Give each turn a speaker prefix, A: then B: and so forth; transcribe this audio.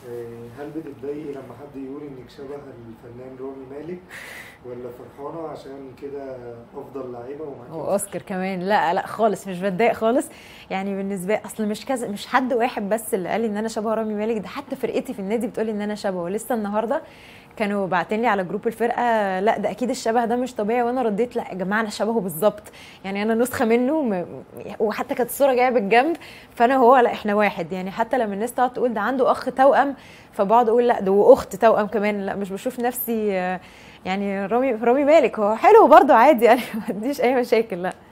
A: آه، هل بتتضايقي لما حد يقول انك شبه الفنان رامي مالك ولا فرحانه عشان كده افضل لعيبه ومعاكي
B: واوسكار كمان لا لا خالص مش بتضايق خالص يعني بالنسبه اصل مش كذا مش حد واحد بس اللي قال لي ان انا شبه رامي مالك ده حتى فرقتي في النادي بتقول لي ان انا شبهه ولسه النهارده كانوا باعتين لي على جروب الفرقه لا ده اكيد الشبه ده مش طبيعي وانا رديت لا يا جماعه انا شبهه بالظبط يعني انا نسخه منه م... وحتى كانت الصوره جايه بالجنب فانا هو لا احنا واحد يعني حتى لما الناس تقعد تقول ده عنده اخ توأم فبقعد اقول لا ده واخت توأم كمان لا مش بشوف نفسي آه، يعني رامي رامي مالك هو حلو برضه عادي يعني ما عنديش اي مشاكل لا